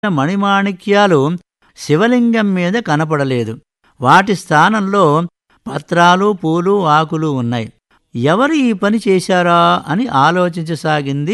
మణిమాణిక్యాలు శివలింగం మీద కనపడలేదు వాటి స్థానంలో పత్రాలు పూలు ఆకులు ఉన్నాయి ఎవరు ఈ పని చేశారా అని ఆలోచించసాగింది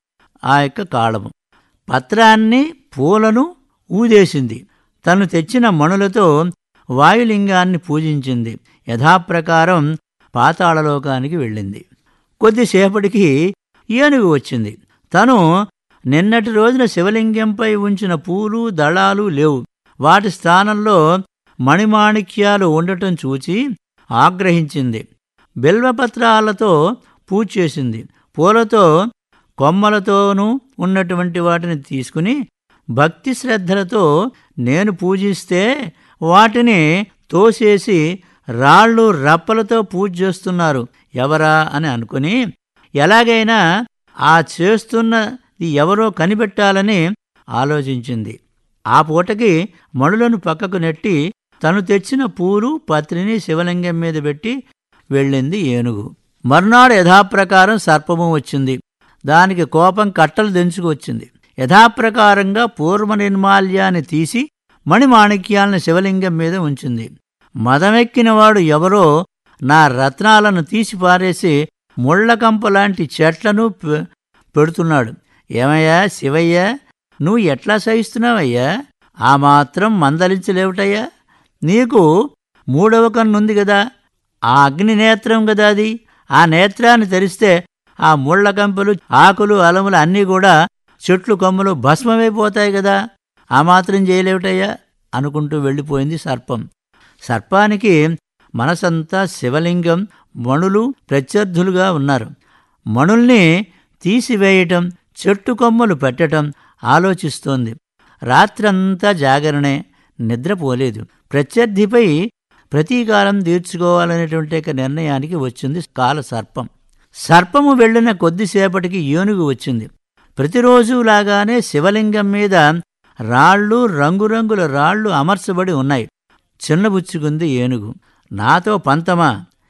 ఆ యొక్క కాళము పత్రాన్ని పూలను ఊదేసింది తను తెచ్చిన మణులతో వాయులింగాన్ని పూజించింది యథాప్రకారం పాతాళలోకానికి వెళ్ళింది కొద్దిసేపటికి ఏనుగు వచ్చింది తను నిన్నటి రోజున శివలింగంపై ఉంచిన పూలు దళాలు లేవు వాటి స్థానంలో మణిమాణిక్యాలు ఉండటం చూచి ఆగ్రహించింది బిల్వపత్రాలతో పూజ చేసింది పూలతో కొమ్మలతోనూ ఉన్నటువంటి వాటిని తీసుకుని భక్తి శ్రద్ధలతో నేను పూజిస్తే వాటిని తోసేసి రాళ్ళు రప్పలతో పూజ చేస్తున్నారు ఎవరా అని అనుకుని ఎలాగైనా ఆ చేస్తున్నది ఎవరో కనిపెట్టాలని ఆలోచించింది ఆ పూటకి మణులను పక్కకు నెట్టి తను తెచ్చిన పూలు పత్రిని శివలింగం మీద పెట్టి వెళ్ళింది ఏనుగు మర్నాడు యథాప్రకారం సర్పము వచ్చింది దానికి కోపం కట్టలు దించుకొచ్చింది యథాప్రకారంగా పూర్వ నిర్మాల్యాన్ని తీసి మణిమాణిక్యాలను శివలింగం మీద ఉంచింది మదమెక్కినవాడు ఎవరో నా రత్నాలను తీసి పారేసి ముళ్లకంపలాంటి చెట్లను పె- పెడుతున్నాడు ఏమయ్యా శివయ్య నువ్వు ఎట్లా సహిస్తున్నావయ్యా ఆ మాత్రం మందలించలేవుటయ్యా నీకు మూడవ కన్నుంది కదా ఆ అగ్ని నేత్రం కదా అది ఆ నేత్రాన్ని తెరిస్తే ఆ ముళ్ళ కంపెలు ఆకులు అలములు అన్నీ కూడా చెట్లు కొమ్మలు భస్మమైపోతాయి కదా ఆ మాత్రం చేయలేవుటయ్యా అనుకుంటూ వెళ్ళిపోయింది సర్పం సర్పానికి మనసంతా శివలింగం మణులు ప్రత్యర్థులుగా ఉన్నారు మణుల్ని తీసివేయటం చెట్టు కొమ్మలు పెట్టటం ఆలోచిస్తోంది రాత్రంతా జాగరణే నిద్రపోలేదు ప్రత్యర్థిపై ప్రతీకారం తీర్చుకోవాలనేటువంటి ఒక నిర్ణయానికి వచ్చింది కాల సర్పం సర్పము వెళ్ళిన కొద్దిసేపటికి ఏనుగు వచ్చింది ప్రతిరోజు లాగానే శివలింగం మీద రాళ్ళు రంగురంగుల రాళ్ళు అమర్చబడి ఉన్నాయి చిన్నబుచ్చుకుంది ఏనుగు నాతో పంతమా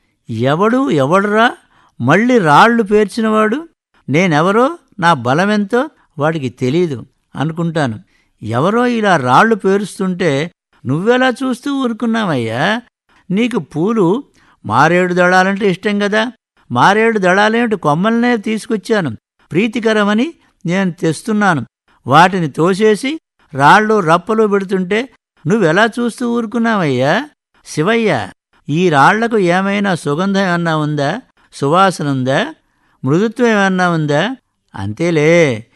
ఎవడు ఎవడురా మళ్ళీ రాళ్ళు పేర్చినవాడు నేనెవరో నా బలమెంతో వాడికి తెలీదు అనుకుంటాను ఎవరో ఇలా రాళ్ళు పేరుస్తుంటే నువ్వెలా చూస్తూ ఊరుకున్నావయ్యా నీకు పూలు మారేడు దళాలంటే ఇష్టం కదా మారేడు దళాలేమిటి కొమ్మలనే తీసుకొచ్చాను ప్రీతికరమని నేను తెస్తున్నాను వాటిని తోసేసి రాళ్ళు రప్పలు పెడుతుంటే నువ్వెలా చూస్తూ ఊరుకున్నావయ్యా శివయ్య ఈ రాళ్లకు ఏమైనా సుగంధం ఏమన్నా ఉందా సువాసన ఉందా మృదుత్వం ఏమన్నా ఉందా అంతేలే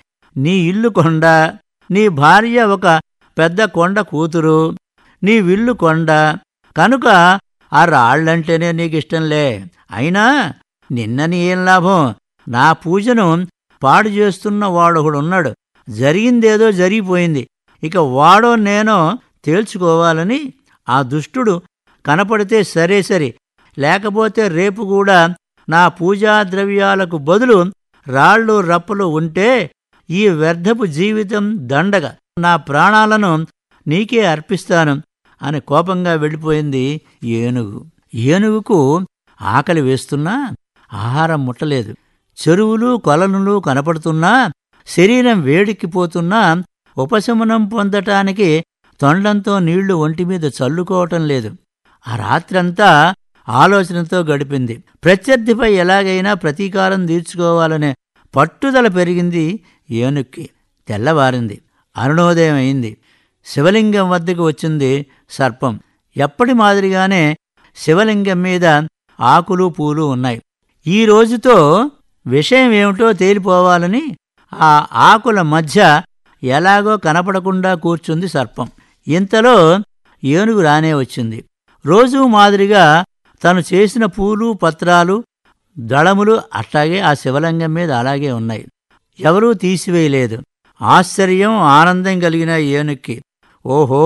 నీ ఇల్లు కొండ నీ భార్య ఒక పెద్ద కొండ కూతురు నీ విల్లు కొండ కనుక ఆ రాళ్ళంటేనే నీకు ఇష్టంలే అయినా నిన్నని ఏం లాభం నా పూజను పాడు చేస్తున్న వాడొకడున్నాడు జరిగిందేదో జరిగిపోయింది ఇక వాడో నేనో తేల్చుకోవాలని ఆ దుష్టుడు కనపడితే సరే సరే లేకపోతే రేపు కూడా నా పూజా ద్రవ్యాలకు బదులు రాళ్ళు రప్పలు ఉంటే ఈ వ్యర్థపు జీవితం దండగ నా ప్రాణాలను నీకే అర్పిస్తాను అని కోపంగా వెళ్ళిపోయింది ఏనుగు ఏనుగుకు ఆకలి వేస్తున్నా ఆహారం ముట్టలేదు చెరువులు కొలనులు కనపడుతున్నా శరీరం వేడెక్కిపోతున్నా ఉపశమనం పొందటానికి తొండంతో నీళ్లు ఒంటి మీద చల్లుకోవటం లేదు ఆ రాత్రంతా ఆలోచనతో గడిపింది ప్రత్యర్థిపై ఎలాగైనా ప్రతీకారం తీర్చుకోవాలనే పట్టుదల పెరిగింది ఏనుక్కి తెల్లవారింది అరుణోదయం అయింది శివలింగం వద్దకు వచ్చింది సర్పం ఎప్పటి మాదిరిగానే శివలింగం మీద ఆకులు పూలు ఉన్నాయి ఈ రోజుతో విషయం ఏమిటో తేలిపోవాలని ఆ ఆకుల మధ్య ఎలాగో కనపడకుండా కూర్చుంది సర్పం ఇంతలో ఏనుగు రానే వచ్చింది రోజూ మాదిరిగా తను చేసిన పూలు పత్రాలు దళములు అట్లాగే ఆ శివలింగం మీద అలాగే ఉన్నాయి ఎవరూ తీసివేయలేదు ఆశ్చర్యం ఆనందం కలిగిన ఏనుక్కి ఓహో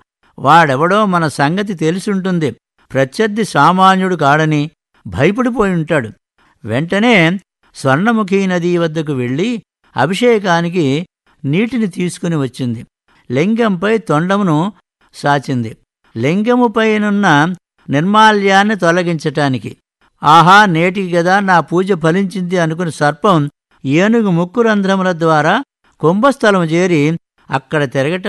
వాడెవడో మన సంగతి తెలిసుంటుంది ప్రత్యర్థి సామాన్యుడు కాడని భయపడిపోయి ఉంటాడు వెంటనే స్వర్ణముఖి నది వద్దకు వెళ్ళి అభిషేకానికి నీటిని తీసుకుని వచ్చింది లింగంపై తొండమును సాచింది లింగముపైనున్న నిర్మాల్యాన్ని తొలగించటానికి ఆహా నేటికి గదా నా పూజ ఫలించింది అనుకుని సర్పం ఏనుగు ముక్కు రంధ్రముల ద్వారా కుంభస్థలం చేరి అక్కడ తిరగటం